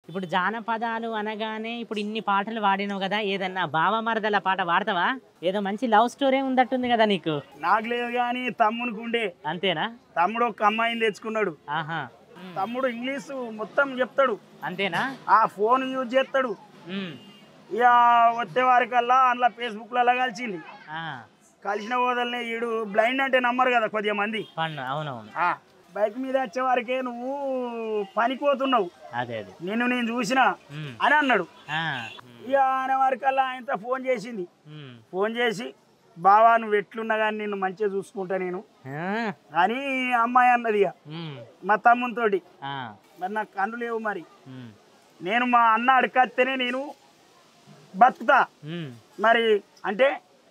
ఇప్పుడు జానపదాలు అనగానే ఇప్పుడు ఇన్ని పాటలు వాడినావు కదా ఏదన్నా బావమరదల పాట వాడతావా ఏదో మంచి లవ్ స్టోరీ ఉందట్టుంది కదా నీకు నాకు లేదు కానీ తమ్మునికి ఉండే అంతేనా తమ్ముడు ఒక అమ్మాయిని తెచ్చుకున్నాడు ఆహా ఉమ్. తమ్ముడు ఇంగ్లీషు మొత్తం చెప్తాడు అంతేనా ఆ ఫోన్ యూజ్ చేస్తాడు ఉమ్. ఇక వచ్చే వారికల్లా అందులో ఫేస్బుక్లలో కలిసింది ఆ, కలిసిన వదలనే ఈడు బ్లైండ్ అంటే నమ్మరు కదా కొద్దిగా మంది పన్ను అవునవును ఆ, బైక్ మీద వచ్చే వారికే నువ్వు పనిపోతున్నావు అదే అదే నిన్ను నేను చూసిన ఉమ్. అని అన్నాడు ఆ, ఇక ఆయన వారికల్లా ఆయనతో ఫోన్ చేసింది ఉమ్. ఫోన్ చేసి బావా నువ్వు ఎట్లున్నా కానీ నిన్ను మంచిగా చూసుకుంటా నేను ఆ, అని అమ్మాయి అన్నది ఇక ఉమ్. మా తమ్మునితోటి ఆ, మరి నాకు కన్ను లేవు మరి ఉమ్. నేను మా అన్న అడకత్తేనే నేను బతుకుతా ఉమ్. మరి అంటే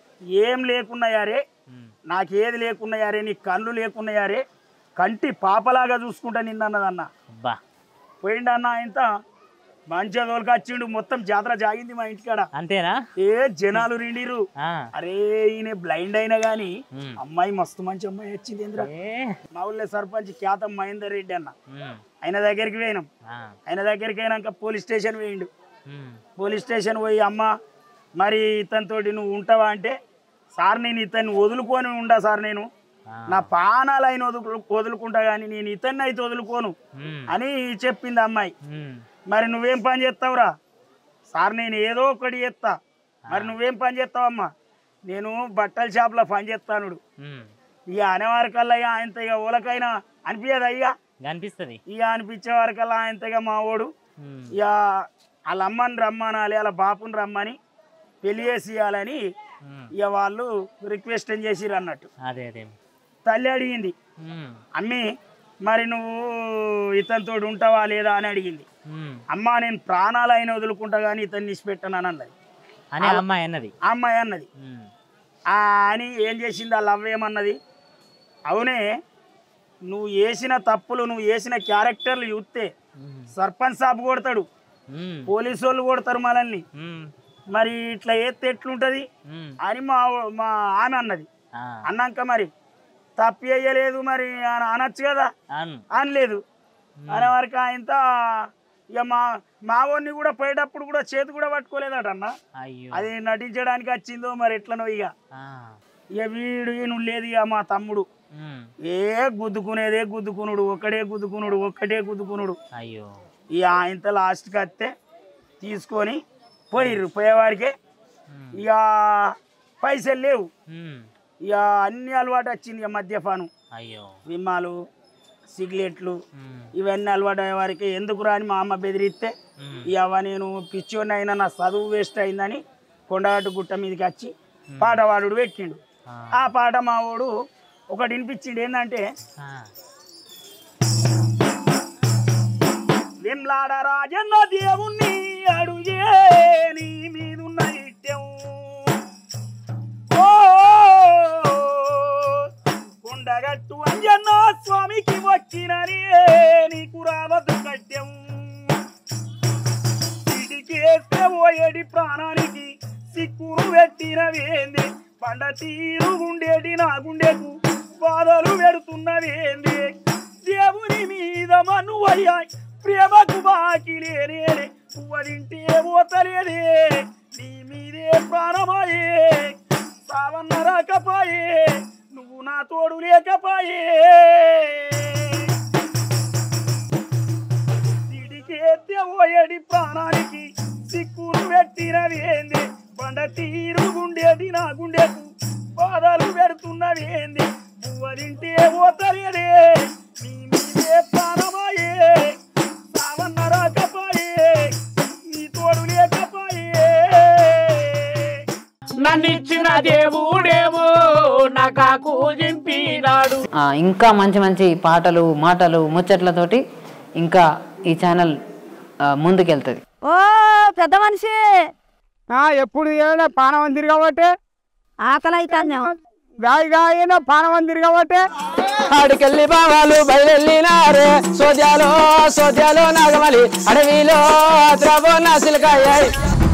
ఏం లేకున్నాయారే ఉమ్. నాకు ఏది లేకున్నాయారే నీ కళ్ళు లేకున్నాయారే కంటి పాపలాగా చూసుకుంటా నిన్నన్నదన్న అబ్బా పోయిండు అన్న ఇంత మంచిగా తోలుకొచ్చిండు మొత్తం జాతర జాగింది మా ఇంటికాడ అంతేనా ఏ జనాలు రిండిరు ఆ, అరే ఈయన బ్లైండ్ అయినా గానీ ఉమ్. అమ్మాయి మస్తు మంచి అమ్మాయి వచ్చింది ఇంద్ర ఏ, మా ఊళ్ళో సర్పంచ్ ఖ్యాతం మహేందర్ రెడ్డి అన్న ఉమ్. ఆయన దగ్గరికి పోయినాం ఆ, ఆయన దగ్గరికి అయినాక పోలీస్ స్టేషన్ పోయిండు ఉమ్. పోలీస్ స్టేషన్ పోయి అమ్మ మరి ఇతనితోటి నువ్వు ఉంటావా అంటే సార్ నేను ఇతన్ని వదులుకొని ఉండా సార్ నేను ఆ, నా పానాలు అయిన వదులు వదులుకుంటా కానీ నేను ఇతన్ని అయితే వదులుకోను ఉమ్. అని చెప్పింది అమ్మాయి ఉమ్. మరి నువ్వేం పని చేస్తావురా సార్ నేను ఏదో ఒకటి చేస్తా మరి నువ్వేం పని చేస్తావమ్మా నేను బట్టల షాప్లో పని చేస్తానుడు ఉమ్. ఇక అనేవారికల్లా ఇక ఆయనతో ఇక ఓలకైనా అనిపించదు అయ్యా కనిపిస్తుంది ఇక అనిపించే వారికల్లా ఆయనతో మా ఓడు ఉమ్. ఇక వాళ్ళ అమ్మని రమ్మనాలి వాళ్ళ బాపుని రమ్మని పెళ్లి చేసి ఇవ్వాలని ఉమ్. ఇక వాళ్ళు రిక్వెస్ట్ చేసిరు అన్నట్టు అదే అదే తల్లి అడిగింది ఉమ్. అమ్మి మరి నువ్వు ఇతనితో ఉంటావా లేదా అని అడిగింది ఉమ్. అమ్మ నేను ప్రాణాలు అయిన వదులుకుంటా కానీ ఇతన్ని ఇచ్చిపెట్టాను అని అన్నది అనే అమ్మాయి అన్నది ఆ అమ్మాయి అన్నది ఉమ్. ఆ అని ఏం చేసింది ఆ లవ్ ఏమన్నది అవునే నువ్వు వేసిన తప్పులు నువ్వు వేసిన క్యారెక్టర్లు చూస్తే ఉమ్. సర్పంచ్ సాబ్ కొడతాడు ఉమ్. పోలీసు వాళ్ళు కొడతారు మనల్ని ఉమ్. మరి ఇట్లా ఏస్తే ఎట్లుంటది ఉమ్. అని మా మా ఆమె అన్నది ఆ, అన్నాక మరి తప్పి వేయలేదు మరి అని అనొచ్చు కదా అవును అనలేదు అనే వరకు ఆయనతో ఇక మా మావోడిని కూడా పోయేటప్పుడు కూడా చేతి కూడా పట్టుకోలేదట అన్న అయ్యో అది నటించడానికి వచ్చిందో మరి ఎట్లనో ఇక ఆ. ఇక వీడు ఈయన లేదు ఇక మా తమ్ముడు ఉమ్. ఏ గుద్దుకునేదే గుద్దుకునుడు ఒక్కడే గుద్దుకునుడు ఒక్కటే గుద్దుకునుడు అయ్యో ఇక ఆయనతో లాస్ట్కి వస్తే తీసుకొని పోయిర్రు పోయేవారికే ఉమ్. ఇక పైసలు లేవు ఉమ్. ఇక అన్ని అలవాటు వచ్చింది ఇక మద్యపానం అయ్యో విమ్మాలు సిగరెట్లు ఉమ్. ఇవన్నీ అలవాటు అయ్యే వారికి ఎందుకు రాని మా అమ్మ బెదిరిస్తే ఉమ్. ఇక నేను పిచ్చోడిని అయినా నా చదువు వేస్ట్ అయిందని కొండగట్టు గుట్ట మీదకి వచ్చి పాట వాడు పెట్టిండు ఆ. ఆ పాట మా వాడు ఒకటి వినిపించిండు ఏంటంటే ఆ. విమ్లాడ రాజన్న దేవుణ్ణి అడుగే నీ మీదున్న ఇట్టెం ఓ కొండగట్టు అంజన్న స్వామికి వచ్చిననే నీకు రావద్దు కట్టెం సిటికేస్తే ఓయేడి ప్రాణానికి సిక్కును పెట్టినవేంది పండ తీరు గుండేటి నా గుండెకు బాధలు పెడుతున్నవేంది దేవుని మీద మనువయ్యా ప్రేమకు బాకి లేనే పువ్వ తింటే పోతలేదే నీ మీదే ప్రాణమాయే సావన్న రాకపాయే నువ్వు నా తోడు లేకపాయే సిడికేస్తే ఓయడి ప్రాణానికి సిక్కును పెట్టినవేంది బండ తీరు గుండేది నా గుండెకు బాధలు పెడుతున్నవేంది పువ్వ తింటే పోతలేదే నీ మీదే ప్రాణమాయే సావన్న రాకపాయే నీ తోడు లేకపాయే నన్నిచ్చిన దేవుడేమో నాకు జింపినాడు ఆ, ఇంకా మంచి మంచి పాటలు మాటలు ముచ్చట్లతోటి ఇంకా ఈ ఛానల్ ఆ, ముందుకెళ్తుంది ఓ పెద్ద మనిషి ఎప్పుడు ఏమైనా పానం తిరగబట్టే ఆకలి అవుతాను గాయగా అయినా పానం తిరగబట్టే ఆడికెళ్ళి బావాలు బయలునారే సోద్యాలో సోద్యాలో నాగమలి అడవిలో ద్రవ నాసిలకాయ